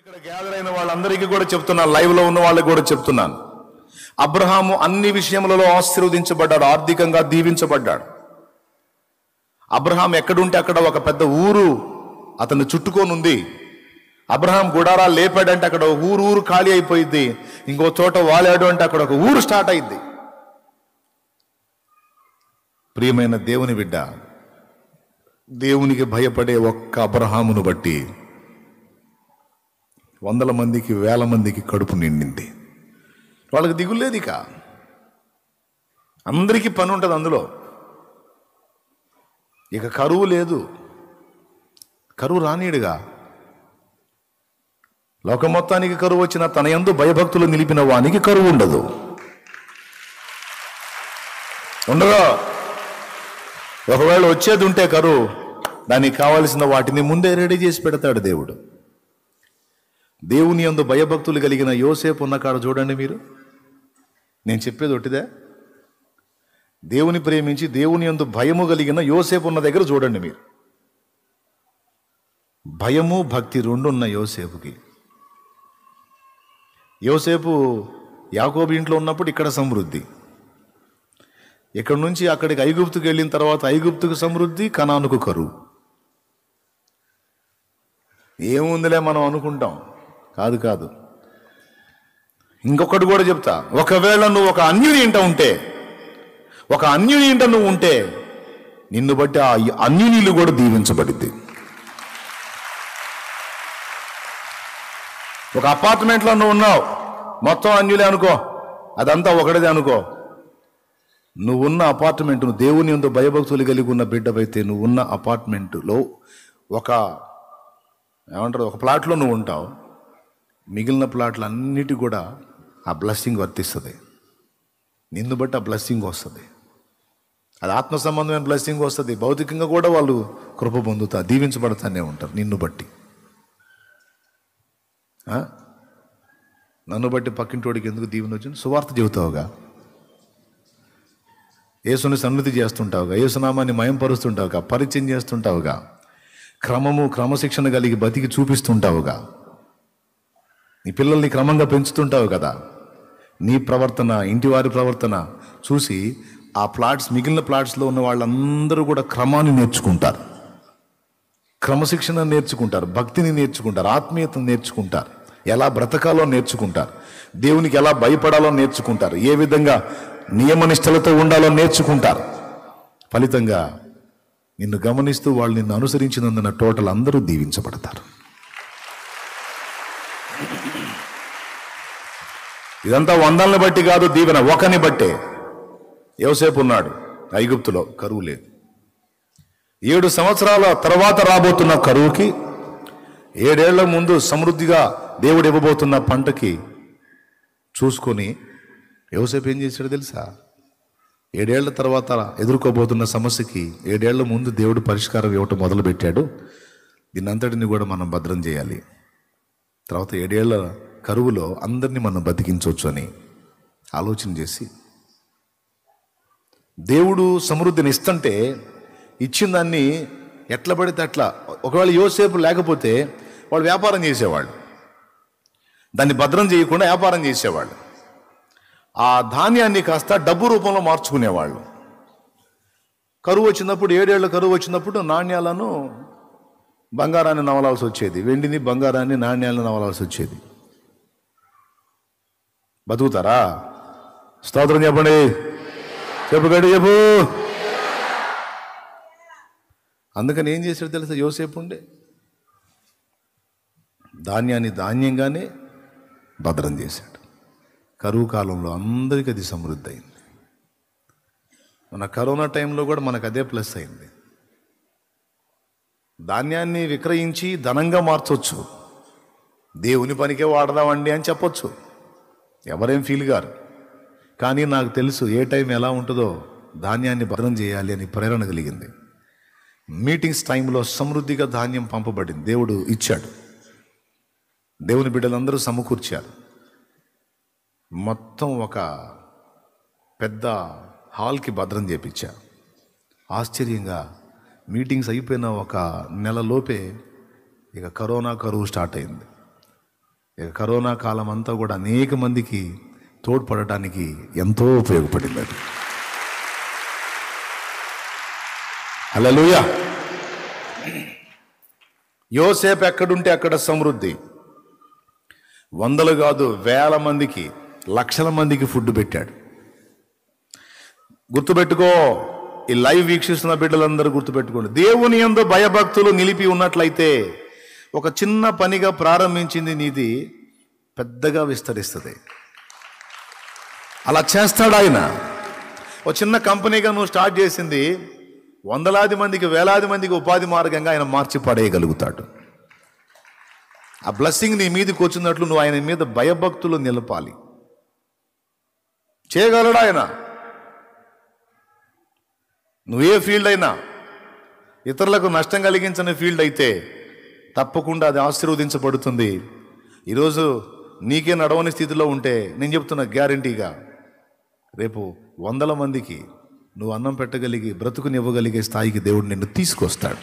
ఇక్కడ గ్యాదర్ అయిన వాళ్ళందరికీ కూడా చెప్తున్నాను లైవ్ లో ఉన్న వాళ్ళకి కూడా చెప్తున్నాను అబ్రహాము అన్ని విషయములలో ఆశీర్వదించబడ్డాడు ఆర్థికంగా దీవించబడ్డాడు అబ్రహాం ఎక్కడుంటే అక్కడ ఒక పెద్ద ఊరు అతన్ని చుట్టుకొని ఉంది అబ్రహాం గుడారాలు లేపాడంటే అక్కడ ఒక ఊరు ఊరు ఖాళీ అయిపోయింది ఇంకో చోట వాలాడు అంటే అక్కడ ఒక ఊరు స్టార్ట్ అయింది ప్రియమైన దేవుని బిడ్డ దేవునికి భయపడే ఒక్క అబ్రహామును బట్టి వందల మందికి వేల మందికి కడుపు నిండింది వాళ్ళకి దిగులేదు ఇక అందరికీ పని ఉంటుంది అందులో ఇక కరువు లేదు కరువు రానీయుడుగా లోకం మొత్తానికి కరువు వచ్చిన తన యందు భయభక్తులు నిలిపిన వానికి కరువు ఉండదు ఉండగా ఒకవేళ వచ్చేది ఉంటే కరువు దానికి కావలసిన వాటిని ముందే రెడీ చేసి పెడతాడు దేవుడు దేవుని యందు భయభక్తులు కలిగిన యోసేపు ఉన్న కాడ చూడండి మీరు నేను చెప్పేది ఒట్టిదే దేవుని ప్రేమించి దేవుని యందు భయము కలిగిన యోసేపు ఉన్న దగ్గర చూడండి మీరు భయము భక్తి రెండు ఉన్న యోసేపుకి యోసేపు యాకోబు ఇంట్లో ఉన్నప్పుడు ఇక్కడ సమృద్ధి ఇక్కడ నుంచి అక్కడికి ఐగుప్తుకు వెళ్ళిన తర్వాత ఐగుప్తుకు సమృద్ధి కనానుకు కరువు ఏముందిలే మనం అనుకుంటాం కాదు కాదు ఇంకొకటి కూడా చెప్తా ఒకవేళ నువ్వు ఒక అన్యుని ఇంట ఉంటే ఒక అన్యుని ఇంట నువ్వు ఉంటే నిన్ను బట్టి ఆ అన్యునీలు కూడా దీవించబడింది ఒక అపార్ట్మెంట్లో నువ్వు ఉన్నావు మొత్తం అన్యులే అనుకో అదంతా ఒకటిదే అనుకో నువ్వున్న అపార్ట్మెంట్ నువ్వు దేవుని ఎందు భయభక్తులు కలిగి ఉన్న బిడ్డవైతే నువ్వున్న అపార్ట్మెంటులో ఒక ఏమంటారు ఒక ప్లాట్లో నువ్వు ఉంటావు మిగిలిన ప్లాట్లు అన్నిటి కూడా ఆ బ్లెస్సింగ్ వర్తిస్తుంది నిన్ను బట్టి ఆ బ్లెస్సింగ్ వస్తుంది అది ఆత్మ సంబంధమైన బ్లెస్సింగ్ వస్తుంది భౌతికంగా కూడా వాళ్ళు కృప పొందుతారు దీవించబడతానే ఉంటారు నిన్ను బట్టి ఆ? నన్ను బట్టి పక్కింటోడికి ఎందుకు దీవెన వచ్చింది సువార్త చెబుతావుగా యేసుని సన్నిధి చేస్తుంటావుగా యేసునామాన్ని మయంపరుస్తుంటావుగా పరిచయం చేస్తుంటావుగా క్రమము క్రమశిక్షణ కలిగి బతికి చూపిస్తుంటావుగా నీ పిల్లల్ని క్రమంగా పెంచుతుంటావు కదా నీ ప్రవర్తన ఇంటి వారి ప్రవర్తన చూసి ఆ ప్లాట్స్ మిగిలిన ప్లాట్స్లో ఉన్న వాళ్ళందరూ కూడా క్రమాన్ని నేర్చుకుంటారు క్రమశిక్షణ నేర్చుకుంటారు భక్తిని నేర్చుకుంటారు ఆత్మీయతను నేర్చుకుంటారు ఎలా బ్రతకాలో నేర్చుకుంటారు దేవునికి ఎలా భయపడాలో నేర్చుకుంటారు ఏ విధంగా నియమనిష్టలతో ఉండాలో నేర్చుకుంటారు ఫలితంగా నిన్ను గమనిస్తూ వాళ్ళు నిన్ను అనుసరించినందున టోటల్ అందరూ దీవించబడతారు ఇదంతా వందల్ని బట్టి కాదు దీవెన ఒకని బట్టే యోసేపు ఉన్నాడు ఐగుప్తులో కరువు లేదు ఏడు సంవత్సరాల తర్వాత రాబోతున్న కరువుకి ఏడేళ్ల ముందు సమృద్ధిగా దేవుడు ఇవ్వబోతున్న పంటకి చూసుకొని యోసేపు ఏం చేశాడు తెలుసా ఏడేళ్ల తర్వాత ఎదుర్కోబోతున్న సమస్యకి ఏడేళ్ల ముందు దేవుడు పరిష్కారం ఇవ్వటం మొదలుపెట్టాడు దీనంతటిని కూడా మనం భద్రం చేయాలి తర్వాత ఏడేళ్ల కరువులో అందరినీ మనం బతికించవచ్చు అని ఆలోచన చేసి దేవుడు సమృద్ధిని ఇస్తుంటే ఇచ్చిన దాన్ని ఎట్లా పడితే అట్లా ఒకవేళ యోసేపు లేకపోతే వాళ్ళు వ్యాపారం చేసేవాళ్ళు దాన్ని భద్రం చేయకుండా వ్యాపారం చేసేవాళ్ళు ఆ ధాన్యాన్ని కాస్త డబ్బు రూపంలో మార్చుకునేవాళ్ళు కరువు వచ్చినప్పుడు ఏడేళ్ల కరువు వచ్చినప్పుడు నాణ్యాలను బంగారాన్ని నవలాల్సి వచ్చేది వెండిని బంగారాన్ని నాణ్యాలను నవలాల్సి వచ్చేది బతుకుతారా స్తోత్రం చెప్పండి చెప్పు గడి చెప్పు అందుకని ఏం చేశాడు తెలుసా యోసేపు ఉండే ధాన్యాన్ని ధాన్యంగానే భద్రం చేశాడు కరువు కాలంలో అందరికీ అది సమృద్ధి అయింది మన కరోనా టైంలో కూడా మనకు అదే ప్లస్ అయింది ధాన్యాన్ని విక్రయించి ధనంగా మార్చొచ్చు దేవుని పనికే వాడదామండి అని చెప్పొచ్చు ఎవరేం ఫీల్ గారు కానీ నాకు తెలుసు ఏ టైం ఎలా ఉంటుందో ధాన్యాన్ని భద్రం చేయాలి అని ప్రేరణ కలిగింది మీటింగ్స్ టైంలో సమృద్ధిగా ధాన్యం పంపబడింది దేవుడు ఇచ్చాడు దేవుని బిడ్డలందరూ సమకూర్చారు మొత్తం ఒక పెద్ద హాల్కి భద్రం చేపించా ఆశ్చర్యంగా మీటింగ్స్ అయిపోయిన ఒక నెలలోపే ఇక కరోనా కరువు స్టార్ట్ అయింది ఇక కరోనా కాలం అంతా కూడా అనేక మందికి తోడ్పడటానికి ఎంతో ఉపయోగపడింది అది హల్లెలూయా యోసేపు ఎక్కడుంటే అక్కడ సమృద్ధి వందలు కాదు వేల మందికి లక్షల మందికి ఫుడ్ పెట్టాడు గుర్తుపెట్టుకో ఈ లైవ్ వీక్షిస్తున్న బిడ్డలందరూ గుర్తుపెట్టుకోండి దేవుని ఎందు భయభక్తులు నిలిపి ఉన్నట్లయితే ఒక చిన్న పనిగా ప్రారంభించింది నీది పెద్దగా విస్తరిస్తుంది అలా చేస్తాడు ఆయన ఒక చిన్న కంపెనీగా నువ్వు స్టార్ట్ చేసింది వందలాది మందికి వేలాది మందికి ఉపాధి మార్గంగా ఆయన మార్చి పడేయగలుగుతాడు ఆ బ్లెస్సింగ్ నీ మీదకి వచ్చినట్లు నువ్వు ఆయన మీద భయభక్తులు నిలపాలి చేయగలడు ఆయన నువ్వు ఏ ఫీల్డ్ అయినా ఇతరులకు నష్టం కలిగించని ఫీల్డ్ అయితే తప్పకుండా అది ఆశీర్వదించబడుతుంది ఈరోజు నీకే నడవని స్థితిలో ఉంటే నేను చెప్తున్నా గ్యారంటీగా రేపు వందల మందికి నువ్వు అన్నం పెట్టగలిగి బ్రతుకునివ్వగలిగే స్థాయికి దేవుడు నిన్ను తీసుకొస్తాడు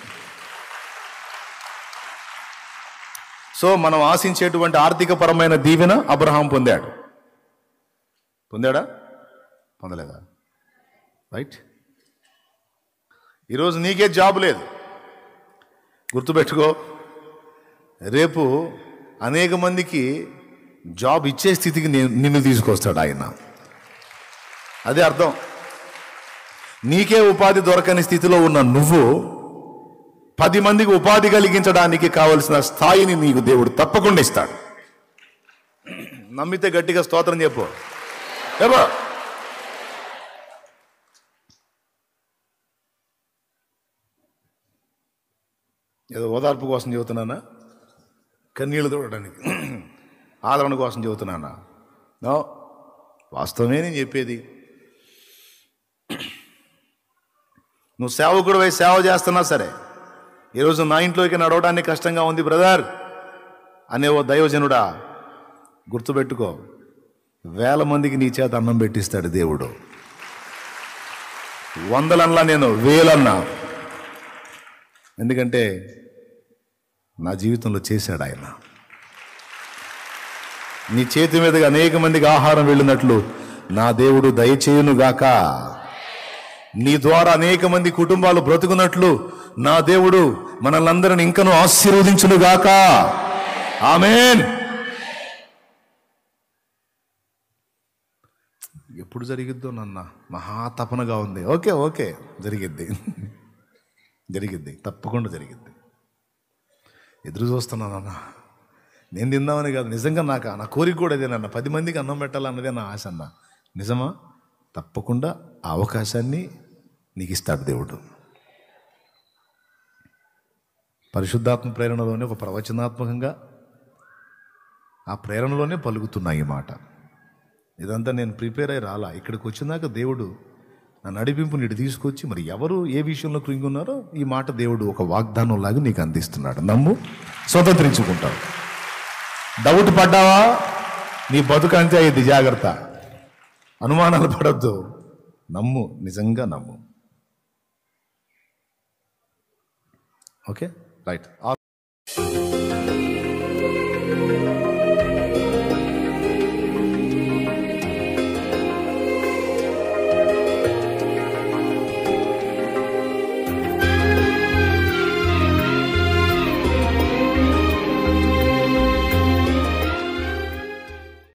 సో మనం ఆశించేటువంటి ఆర్థిక పరమైన దీవెన అబ్రహాం పొందాడు పొందాడా పొందలేదా రైట్ ఈరోజు నీకే జాబ్ లేదు గుర్తుపెట్టుకో రేపు అనేక మందికి జాబ్ ఇచ్చే స్థితికి నే- నిన్ను తీసుకొస్తాడు ఆయన అదే అర్థం నీకే ఉపాధి దొరకని స్థితిలో ఉన్న నువ్వు పది మందికి ఉపాధి కలిగించడానికి కావలసిన స్థాయిని నీకు దేవుడు తప్పకుండా ఇస్తాడు నమ్మితే గట్టిగా స్తోత్రం చెప్పు చెప్పు ఏదో ఓదార్పు కోసం చెబుతున్నానా కన్నీళ్లు తోడడానికి ఆదరణ కోసం చెబుతున్నానా నో వాస్తవమే నేను చెప్పేది నువ్వు సేవకుడు పోయి సేవ చేస్తున్నా సరే ఈరోజు నా ఇంట్లోకి నడవడానికి కష్టంగా ఉంది బ్రదర్ అనే ఓ దైవజనుడా గుర్తుపెట్టుకో వేల మందికి నీ చేత అన్నం పెట్టిస్తాడు దేవుడు వందలన్నా నేను వేలన్నా ఎందుకంటే నా జీవితంలో చేశాడు ఆయన నీ చేతి మీదుగా అనేక మందికి ఆహారం వెళ్ళినట్లు నా దేవుడు దయచేయునుగాక నీ ద్వారా అనేక మంది కుటుంబాలు బ్రతుకున్నట్లు నా దేవుడు మనల్నందరిని ఇంకను ఆశీర్వదించునుగాక ఆమెన్ ఎప్పుడు జరిగిద్దో నన్న మహాతపనగా ఉంది ఓకే ఓకే జరిగిద్ది జరిగిద్ది తప్పకుండా జరిగిద్ది ఎదురు చూస్తున్నానన్న నేను తిందామని కాదు నిజంగా నాకు నా కోరిక కూడా అదేనన్న పది మందికి అన్నం పెట్టాలన్నదే నా ఆశ అన్న నిజమా తప్పకుండా ఆ అవకాశాన్ని నీకు ఇస్తాడు దేవుడు పరిశుద్ధాత్మ ప్రేరణలోనే ఒక ప్రవచనాత్మకంగా ఆ ప్రేరణలోనే పలుకుతున్నా ఈ మాట ఇదంతా నేను ప్రిపేర్ అయి రాలా ఇక్కడికి వచ్చినాక దేవుడు నా నడిపింపు నీటి తీసుకొచ్చి మరి ఎవరు ఏ విషయంలో కృంగి ఉన్నారో ఈ మాట దేవుడు ఒక వాగ్దానం లాగా నీకు అందిస్తున్నాడు నమ్ము స్వతంత్రించుకుంటావు డౌట్ పడ్డావా నీ బతుకు అంతే అయ్యింది జాగ్రత్త అనుమానాలు పడద్దు నమ్ము నిజంగా నమ్ము ఓకే రైట్